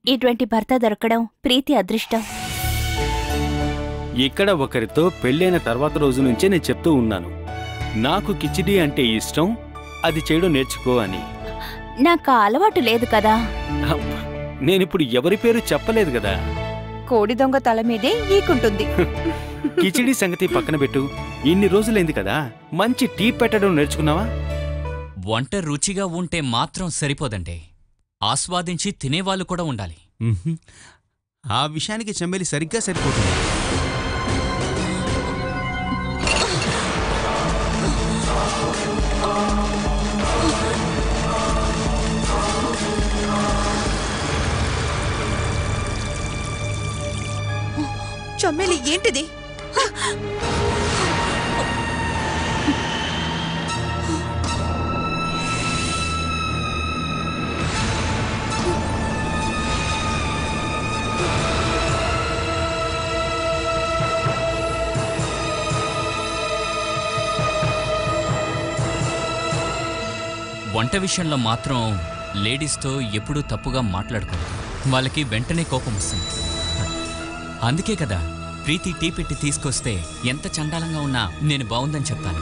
ఇటువంటి భర్త దొరకడం ప్రీతి అదృష్టం ఇక్కడ ఒకరితో పెళ్ళైన తర్వాత రోజు నుంచే నేను చెప్తూ ఉన్నాను నాకు కిచిడి అంటే ఇష్టం అది చేయడం నేర్చుకో అని నాకు ఆ అలవాటు లేదు కదా అబ్బ, నేనిప్పుడు ఎవరి పేరు చెప్పలేదు కదా కోడి దొంగ తల మీదే ఈకుంటుంది కిచిడి సంగతి పక్కన పెట్టు ఇన్ని రోజులైంది కదా మంచి టీ పెట్టడం నేర్చుకున్నావా వంట రుచిగా ఉంటే మాత్రం సరిపోదండి ఆస్వాదించి తినేవాళ్ళు కూడా ఉండాలి మ్మ్హ్మ్. ఆ విషయానికి చెంబెలి సరిగ్గా సరిపోతుంది చొమ్మేలి ఏంటిది వంట విషయంలో మాత్రం లేడీస్తో ఎప్పుడూ తప్పుగా మాట్లాడకూడదు వాళ్ళకి వెంటనే కోపం వస్తుంది అందుకే కదా ప్రీతి టీ పెట్టి తీసుకొస్తే ఎంత చండాలంగా ఉన్నా నేను బాగుందని చెప్తాను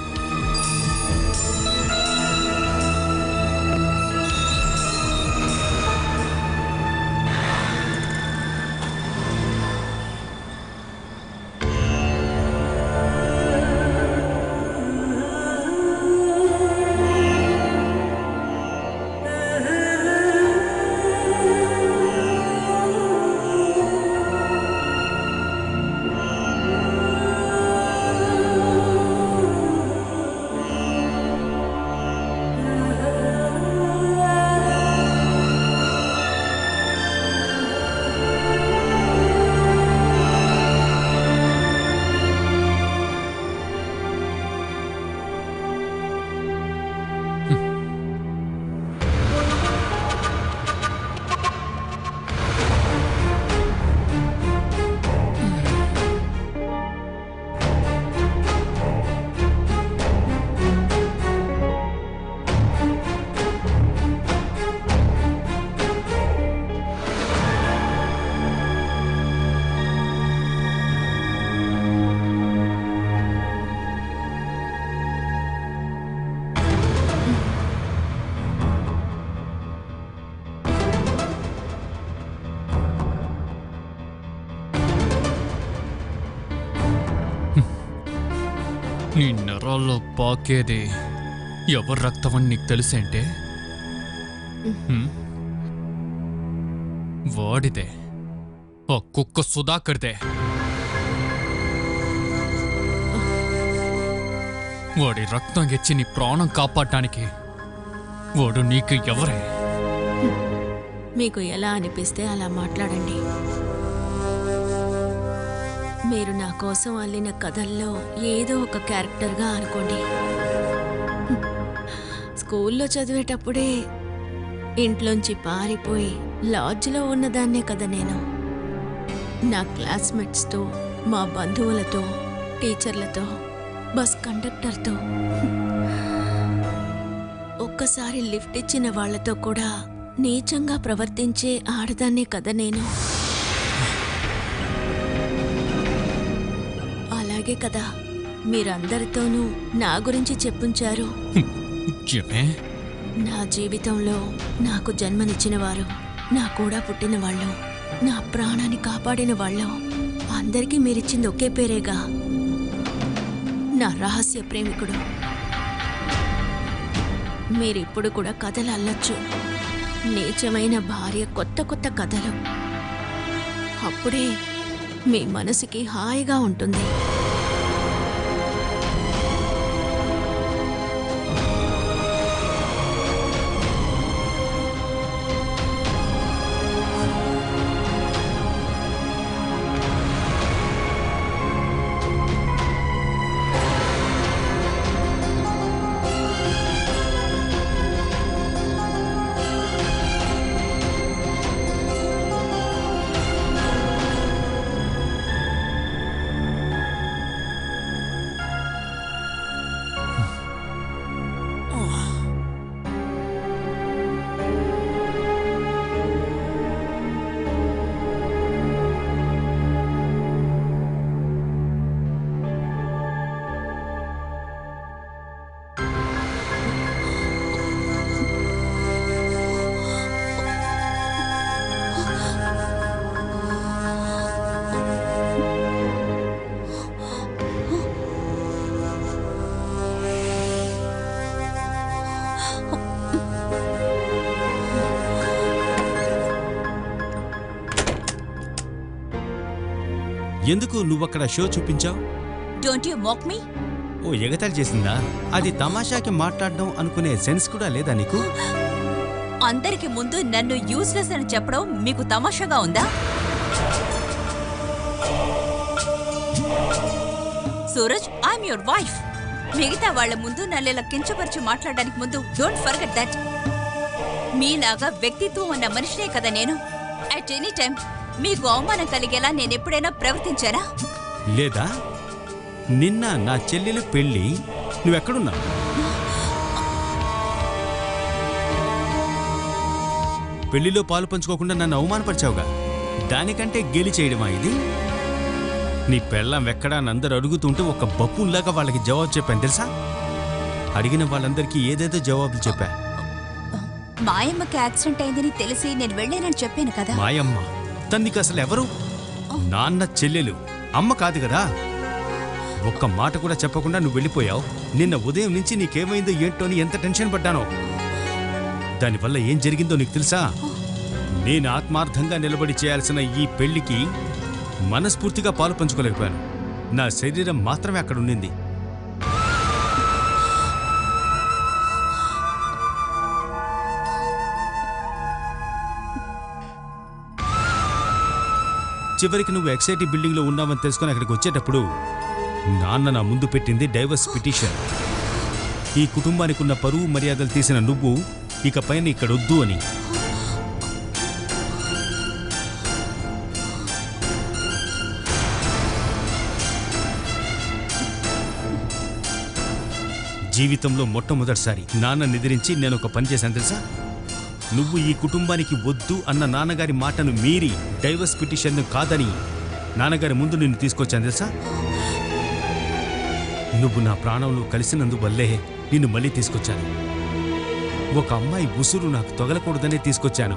ఈ నరాల్లో పాకేది ఎవరి రక్తం అని నీకు తెలుసేంటే హ్మ్? వాడిదే ఆ కుక్క సుధాకర్దే వాడి రక్తం ఎచ్చి నీ ప్రాణం కాపాడటానికి వాడు నీకు ఎవరే మీకు ఎలా అనిపిస్తే అలా మాట్లాడండి మీరు నా కోసం అల్లిన కథల్లో ఏదో ఒక క్యారెక్టర్గా అనుకోండి స్కూల్లో చదివేటప్పుడే ఇంట్లోంచి పారిపోయి లాడ్జ్లో ఉన్నదాన్నే కదా నేను నా క్లాస్మేట్స్తో మా బంధువులతో టీచర్లతో బస్ కండక్టర్తో ఒక్కసారి లిఫ్ట్ ఇచ్చిన వాళ్లతో కూడా నీచంగా ప్రవర్తించే ఆడదాన్నే కదా నేను అలాగే కదా మీరందరితోనూ నా గురించి చెప్పుంచారు ఏమే నా జీవితంలో నాకు జన్మనిచ్చిన వారు నా కూడా పుట్టిన వాళ్ళు నా ప్రాణాన్ని కాపాడిన వాళ్ళు అందరికీ మీరిచ్చింది ఒకే పేరేగా నా రహస్య ప్రేమికుడు మీరిప్పుడు కూడా కథలు అల్లొచ్చు నీచమైన భార్య కొత్త కొత్త కథలు అప్పుడే మీ మనసుకి హాయిగా ఉంటుంది ఎందుకు నువ్వక్కడ షో చూపించావు డోంట్ యూ మాక్ మీ ఓ ఎగతాళి చేసిందా అది తమాషాకి మాట్లాడడం అనుకునే సెన్స్ కూడా లేదా నీకు అందరికి ముందు నన్ను యూస్లెస్ అని చెప్పడం మీకు తమాషాగా ఉందా సూరజ్ ఐఎమ్ యువర్ వైఫ్ మిగతా వాళ్ళ ముందు నన్ను ఇలా కించపరిచి మాట్లాడడానికి ముందు డోంట్ ఫర్గెట్ దట్ మీలాగా వ్యక్తిత్వం ఉన్న మనిషినే కదా నేను అట్ ఎనీ టైం మీకు అవమానం కలిగేలా నేను ఎప్పుడైనా ప్రవర్తించానా లేదా నిన్న నా చెల్లెలు పెళ్ళి నువ్వెక్కడున్నావు పెళ్లిలో పాలు పంచుకోకుండా నన్ను అవమానపరిచావుగా దానికంటే గేలి చేయడమా ఇది నీ పెళ్ళం ఎక్కడా అని అందరు అడుగుతుంటే ఒక బప్పుల్లాగా వాళ్ళకి జవాబు చెప్పాను తెలుసా అడిగిన వాళ్ళందరికీ ఏదేదో జవాబులు చెప్పా మాయమ్మకి యాక్సిడెంట్ అయిందని తెలిసి నేను వెళ్ళానని చెప్పాను కదా మాయమ్మ తన్నికి అసలు ఎవరు నాన్న చెల్లెలు అమ్మ కాదు కదా ఒక్క మాట కూడా చెప్పకుండా నువ్వు వెళ్ళిపోయావు నిన్న ఉదయం నుంచి నీకేమైందో ఏంటో అని ఎంత టెన్షన్ పడ్డానో దానివల్ల ఏం జరిగిందో నీకు తెలుసా నేను ఆత్మార్థంగా నిలబడి చేయాల్సిన ఈ పెళ్లికి మనస్ఫూర్తిగా పాలు పంచుకోలేకపోయాను నా శరీరం మాత్రమే అక్కడ ఉండింది చివరికి నువ్వు ఎక్సైటీ బిల్డింగ్లో ఉన్నావని తెలుసుకొని అక్కడికి వచ్చేటప్పుడు నాన్న నా ముందు పెట్టింది డైవర్స్ పిటిషన్ ఈ కుటుంబానికి ఉన్న పరువు మర్యాదలు తీసిన నువ్వు ఇక పైన ఇక్కడొద్దు అని జీవితంలో మొట్టమొదటిసారి నాన్న నిద్రించి నేను ఒక పని చేశాను తెలుసా నువ్వు ఈ కుటుంబానికి వద్దు అన్న నాన్నగారి మాటను మీరి డైవర్స్ పిటిషన్ కాదని నాన్నగారి ముందు నిన్ను తీసుకొచ్చాను తెలుసా నువ్వు నా ప్రాణంలో కలిసినందువల్లే నిన్ను మళ్ళీ తీసుకొచ్చాను ఒక అమ్మాయి ఉసురు నాకు తొగలకూడదనే తీసుకొచ్చాను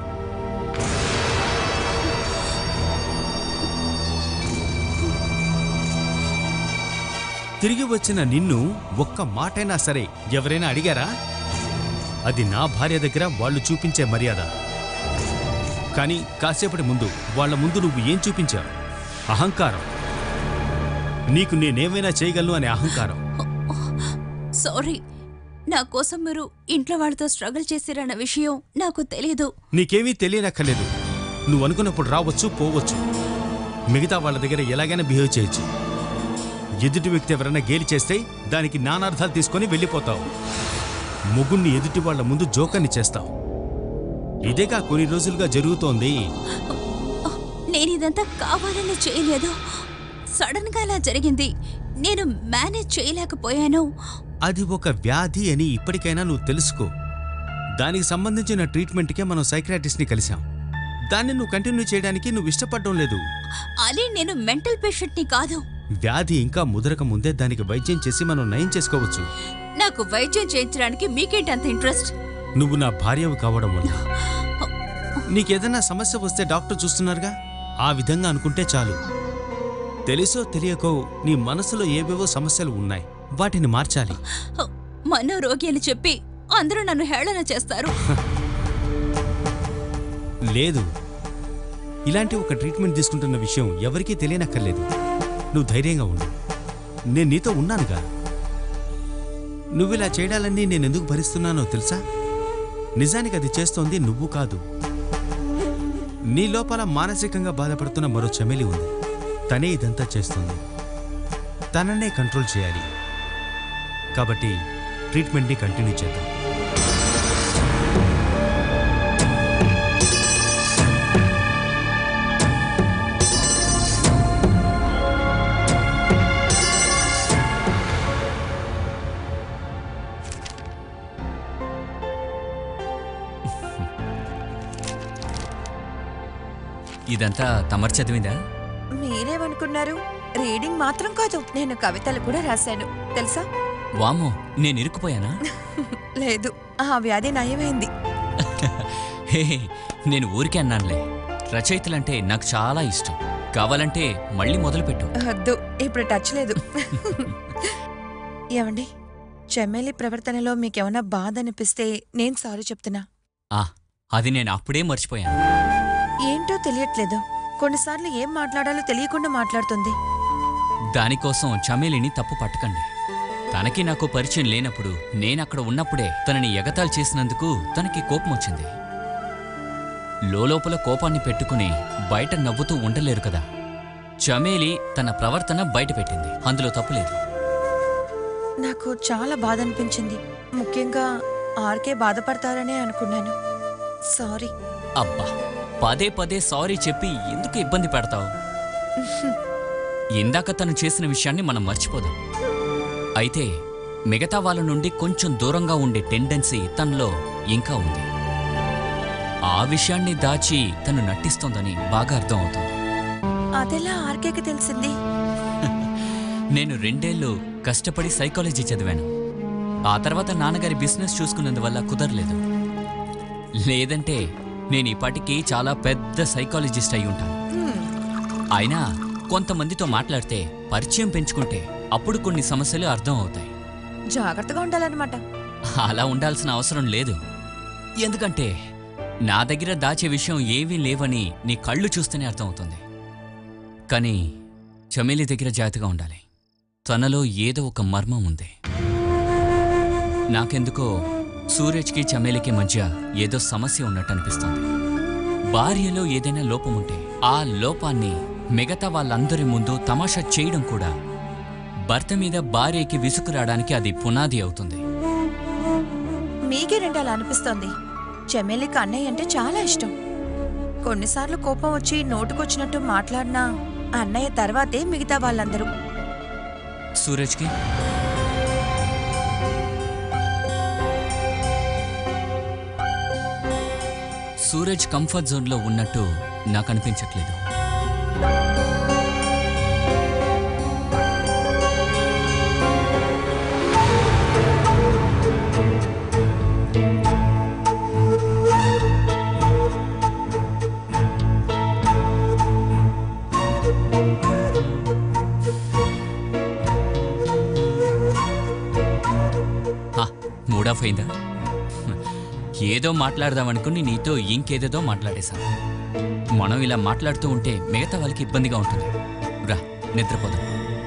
తిరిగి వచ్చిన నిన్ను ఒక్క మాటైనా సరే ఎవరైనా అడిగారా అది నా భార్య దగ్గర వాళ్ళు చూపించే మర్యాద కానీ కాసేపటి ముందు వాళ్ళ ముందు నువ్వు ఏం చూపించావు అహంకారం నీకు నేనేమైనా చేయగలను అనే అహంకారం సారీ నా కోసం మీరు ఇంట్లో వాళ్ళతో స్ట్రగుల్ చేసిరన్న విషయం నాకు తెలియదు నీకేమీ తెలియనక్కర్లేదు నువ్వు అనుకున్నప్పుడు రావచ్చు పోవచ్చు మిగతా వాళ్ళ దగ్గర ఎలాగైనా బిహేవ్ చేయొచ్చు ఎదుటి వ్యక్తి ఎవరైనా గేలి చేస్తే దానికి నానార్థాలు తీసుకొని వెళ్ళిపోతావు ముగ్గురిని ఎదుటి వాళ్ళ ముందు జోకర్ని చేస్తావు ఇదేగా కొన్ని రోజులుగా జరుగుతోంది నేను ఇదంతా కావాలని చేయలేదు సడన్ గా ఇలా జరిగింది నేను మేనేజ్ చేయలేకపోయాను అది ఒక వ్యాధి అని ఇప్పటికైనా నువ్వు తెలుసుకో దానికి సంబంధించిన ట్రీట్మెంట్కే మనం సైక్రాటిస్ట్ని కలిసాం దాన్ని నువ్వు కంటిన్యూ చేయడానికి నువ్వు ఇష్టపడడం లేదు అలీ నేను మెంటల్ పేషెంట్ ని కాదు వ్యాధి ఇంకా ముదరక ముందే దానికి వైద్యం చేసి మనం నయం చేసుకోవచ్చు నాకు వైద్యం చేయించడానికి మీకేంటి అంత ఇంట్రెస్ట్ నువ్వు నా భార్యవు కావడం వల్ల నీకేదైనా సమస్య వస్తే డాక్టర్ చూస్తున్నారుగా ఆ విధంగా అనుకుంటే చాలు తెలుసో తెలియకో నీ మనసులో ఏవేవో సమస్యలు ఉన్నాయి వాటిని మార్చాలి మనోరోగి అని చెప్పి అందరూ నన్ను హేళన చేస్తారు లేదు ఇలాంటి ఒక ట్రీట్మెంట్ తీసుకుంటున్న విషయం ఎవరికీ తెలియనక్కర్లేదు నువ్వు ధైర్యంగా ఉండు నేను నీతో ఉన్నానుగా నువ్వు ఇలా చేయడాలన్నీ నేను ఎందుకు భరిస్తున్నానో తెలుసా నిజానికి అది చేస్తోంది నువ్వు కాదు నీ లోపల మానసికంగా బాధపడుతున్న మరో చమెలి ఉంది తనే ఇదంతా చేస్తుంది తననే కంట్రోల్ చేయాలి కాబట్టి ట్రీట్మెంట్ని కంటిన్యూ చేద్దాం ఇదంతా తమరు చదివిందా మీరేమనుకున్నారు రీడింగ్ మాత్రం కాదు నేను కవితలు కూడా రాశాను తెలుసా వామో నేను ఇరుక్కుపోయానా లేదు ఆ వ్యాధి నయమైంది హే నేను ఊరికే అన్నానులే రచయితలంటే నాకు చాలా ఇష్టం కావాలంటే మళ్ళీ మొదలుపెట్టు వద్దు ఇప్పుడు టచ్ లేదు ఏమండి చెమ్మేలి ప్రవర్తనలో మీకేమైనా బాధ అనిపిస్తే నేను సారీ చెప్తున్నా ఆ అది నేను అప్పుడే మర్చిపోయాను ఏంటో తెలియట్లేదు కొన్నిసార్లు ఏం మాట్లాడాలో తెలియకుండా మాట్లాడుతుంది దానికోసం చమేలిని తప్పు పట్టకండి తనకి నాకు పరిచయం లేనప్పుడు నేనక్కడ ఉన్నప్పుడే తనని ఎగతాళి చేసినందుకు తనకి కోపం వచ్చింది లోలోపల కోపాన్ని పెట్టుకుని బయట నవ్వుతూ ఉండలేరు కదా చమేలి తన ప్రవర్తన బయట పెట్టింది అందులో తప్పులేదు నాకు చాలా బాధ అనిపించింది ముఖ్యంగా ఆర్కే బాధపడతారనే అనుకున్నాను సారీ అబ్బా పదే పదే సారీ చెప్పి ఎందుకు ఇబ్బంది పెడతావు ఇందాక తను చేసిన విషయాన్ని మనం మర్చిపోదాం అయితే మిగతా వాళ్ళ నుండి కొంచెం దూరంగా ఉండే టెండెన్సీ తనలో ఇంకా ఉంది ఆ విషయాన్ని దాచి తను నటిస్తోందని బాగా అర్థం అవుతుంది అదెలా ఆర్కేకి తెలిసింది నేను రెండేళ్లు కష్టపడి సైకాలజీ చదివాను ఆ తర్వాత నాన్నగారి బిజినెస్ చూసుకున్నందువల్ల కుదరలేదు లేదంటే నేను ఇప్పటికీ చాలా పెద్ద సైకాలజిస్ట్ అయి ఉంటాను హ్మ్, అయినా కొంతమందితో మాట్లాడితే పరిచయం పెంచుకుంటే అప్పుడు కొన్ని సమస్యలు అర్థం అవుతాయి జాగ్రత్తగా ఉండాలన్నమాట అలా ఉండాల్సిన అవసరం లేదు ఎందుకంటే నా దగ్గర దాచే విషయం ఏవీ లేవని నీ కళ్ళు చూస్తేనే అర్థమవుతుంది కానీ చమేలి దగ్గర జాగ్రత్తగా ఉండాలి తనలో ఏదో ఒక మర్మం ఉంది నాకెందుకో సూరజ్కి చమేలికి మధ్య ఏదో సమస్య ఉన్నట్టు అనిపిస్తుంది భార్యలో ఏదైనా లోపం ఉంటే ఆ లోపాన్ని మిగతా వాళ్ళందరి ముందు తమాషా చేయడం కూడా భర్త మీద భార్యకి విసుగు రావడానికి అది పునాది అవుతుంది మీకే రెండు అలా అనిపిస్తోంది చెమేలికి అన్నయ్య అంటే చాలా ఇష్టం కొన్నిసార్లు కోపం వచ్చి నోటుకొచ్చినట్టు మాట్లాడినా అన్నయ్య తర్వాతే మిగతా వాళ్ళందరూ సూరజ్కి సూరజ్ కంఫర్ట్ జోన్లో ఉన్నట్టు నాకు అనిపించట్లేదు హా, మూడ్ ఆఫ్ అయిందా ఏదో మాట్లాడదామనుకుని నీతో ఇంకేదేదో మాట్లాడేశాను మనం ఇలా మాట్లాడుతూ ఉంటే మిగతా వాళ్ళకి ఇబ్బందిగా ఉంటుంది రా నిద్రపోదాం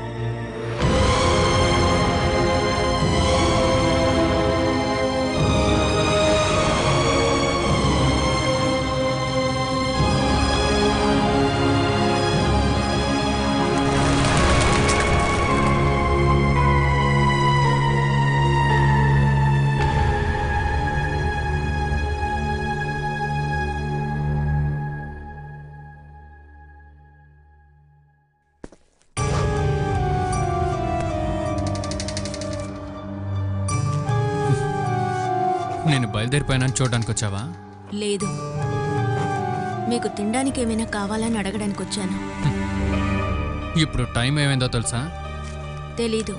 నేను బయలుదేరిపోయానని చూడడానికి వచ్చావా లేదు మీకు తినడానికి ఏమైనా కావాలని అడగడానికి వచ్చాను ఇప్పుడు టైం ఏమైందో తెలుసా తెలీదు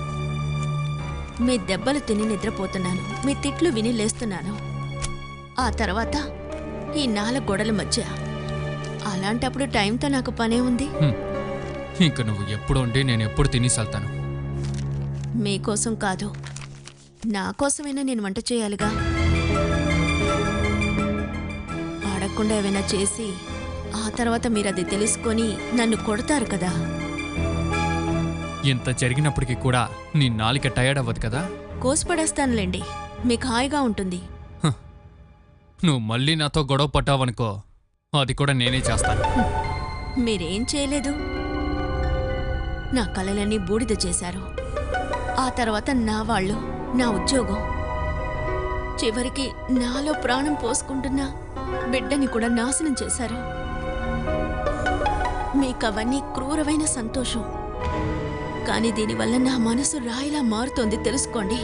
మీ దెబ్బలు తిని నిద్రపోతున్నాను మీ తిట్లు విని లేస్తున్నాను ఆ తర్వాత ఈ నాలుగు గోడల మధ్య అలాంటప్పుడు టైంతో నాకు పనే ఉంది ఇంక నువ్వు ఎప్పుడు ఉండి నేను ఎప్పుడు తినేసి వెళ్తాను మీకోసం కాదు నా కోసమైనా నేను వంట చేయాలిగా అడగకుండా ఏమైనా చేసి ఆ తర్వాత మీరు అది తెలుసుకొని నన్ను కొడతారు కదా ఇంత జరిగినప్పటికీ కూడా నీ నాలిక టయర్డ్ అవ్వదు కదా కోసిపడేస్తానులేండి మీకు హాయిగా ఉంటుంది నువ్వు మళ్ళీ నాతో గొడవ పట్టావనుకో అది కూడా నేనే చేస్తాను మీరేం చేయలేదు నా కలలన్నీ బూడిద చేశారు ఆ తర్వాత నా వాళ్ళు నా ఉద్యోగం చివరికి నాలో ప్రాణం పోసుకుంటున్న బిడ్డని కూడా నాశనం చేశారు మీకవన్నీ క్రూరమైన సంతోషం కానీ దీనివల్ల నా మనసు రాయిలా మారుతోంది తెలుసుకోండి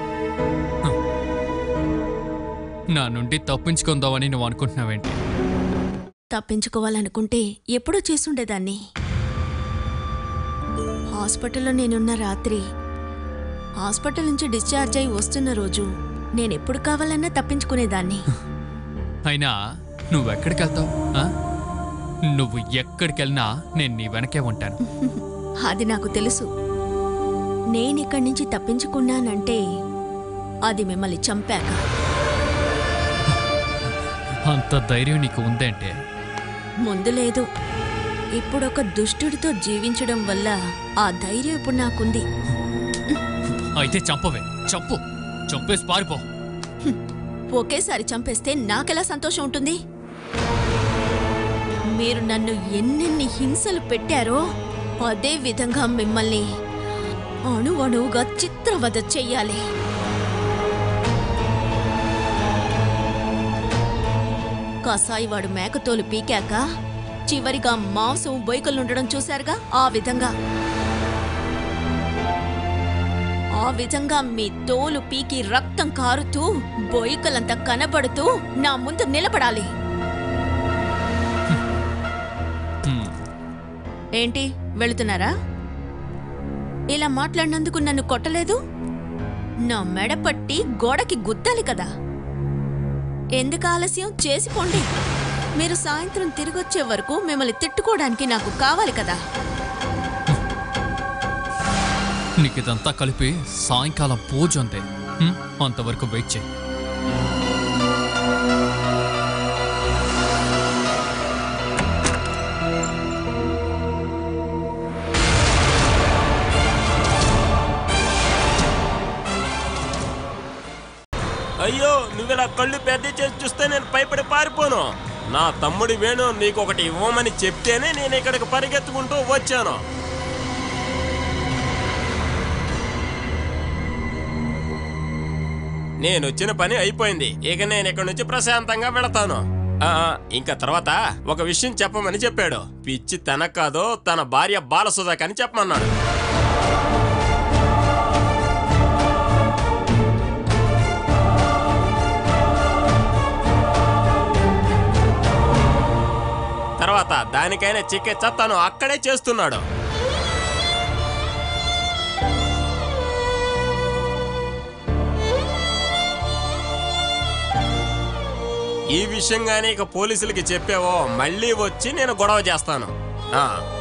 నా నుండి తప్పించుకుందామని నువ్వు అనుకుంటున్నావేంటి తప్పించుకోవాలనుకుంటే ఎప్పుడూ చేసుండేదాన్ని హాస్పిటల్లో నేనున్న రాత్రి హాస్పిటల్ నుంచి డిశ్చార్జ్ అయి వస్తున్న రోజు నేనెప్పుడు కావాలన్నా తప్పించుకునేదాన్ని అయినా నువ్వెక్కడికి వెళ్తావు ఆ? నువ్వు ఎక్కడికి వెళ్ళినా నేను నీ వెనకే ఉంటాను అది నాకు తెలుసు నేనిక్కడి నుంచి తప్పించుకున్నానంటే అది మిమ్మల్ని చంపాక అంత ధైర్యం నీకు ఉందంటే ముందు లేదు ఇప్పుడొక దుష్టుడితో జీవించడం వల్ల ఆ ధైర్యం ఇప్పుడు నాకుంది అయితే చంపవే చంపు చంపేసి పారిపో ఒకేసారి చంపేస్తే నాకెలా సంతోషం ఉంటుంది మీరు నన్ను ఎన్నెన్ని హింసలు పెట్టారో అదే విధంగా మిమ్మల్ని అణువణువుగా చిత్రవద చెయ్యాలి కసాయివాడు మేకతోలు పీకాక చివరిగా మాంసం బొయ్కలుండడం చూశారుగా ఆ విధంగా ఆ విధంగా మీ తోలు పీకి రక్తం కారుతూ బొయ్కలంతా కనబడుతూ నా ముందు నిలబడాలి హ్మ్. ఏంటి వెళుతున్నారా ఇలా మాట్లాడినందుకు నన్ను కొట్టలేదు నా మెడ పట్టి గోడకి గుద్దాలి కదా ఎందుకు ఆలస్యం చేసిపోండి మీరు సాయంత్రం తిరిగొచ్చే వరకు మిమ్మల్ని తిట్టుకోవడానికి నాకు కావాలి కదా నీకు ఇదంతా కలిపి సాయంకాలం పూజ అంతే హ్మ్? అంతవరకు వెయిట్ చేయి అయ్యో నువ్విలా కళ్ళు పెద్ద చేసి చూస్తే నేను భయపడి పారిపోను నా తమ్ముడి వేణు నీకు ఒకటి ఇవ్వమని చెప్తేనే నేను ఇక్కడికి పరిగెత్తుకుంటూ వచ్చాను నేను వచ్చిన పని అయిపోయింది ఇక నేను ఇక్కడి నుంచి ప్రశాంతంగా వెళతాను ఆ, ఇంకా తర్వాత ఒక విషయం చెప్పమని చెప్పాడు పిచ్చి తనకు కాదో తన భార్య బాలసుధాకని చెప్పమన్నాడు తర్వాత దానికైనా చికిత్స తను అక్కడే చేస్తున్నాడు ఈ విషయంగానే ఇక పోలీసులకి చెప్పావో మళ్ళీ వచ్చి నేను గొడవ చేస్తాను ఆ